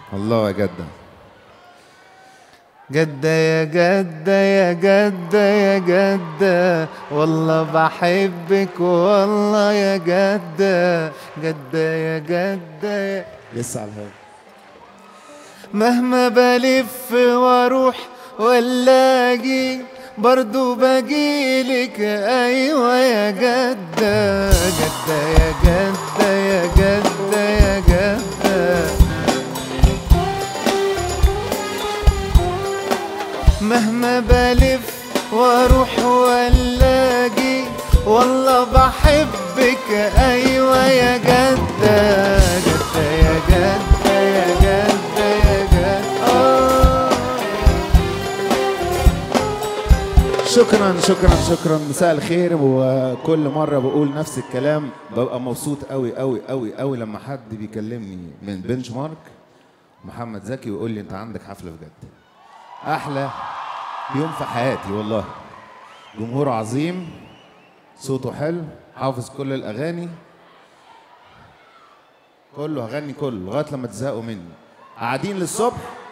الله يا جدة جدة يا جدة يا جدة يا جدة والله بحبك والله يا جدة جدة يا جدة يا لسه على الهوا مهما بلف واروح ولا اجي برضو بجيلك ايوه يا جدة جدة يا جدة يا جدة يا جدة مهما بلف واروح ولا اجي والله بحبك ايوه يا جدة جدة يا جدة يا جدة يا جدة آه. شكرا شكرا شكرا مساء الخير وكل مره بقول نفس الكلام ببقى مبسوط قوي قوي قوي قوي لما حد بيكلمني من بنش مارك محمد زكي ويقول لي انت عندك حفله بجد احلى يوم في حياتي والله جمهور عظيم صوته حلو حافظ كل الاغاني كله هغني كله لغايه لما تزهقوا مني قاعدين للصبح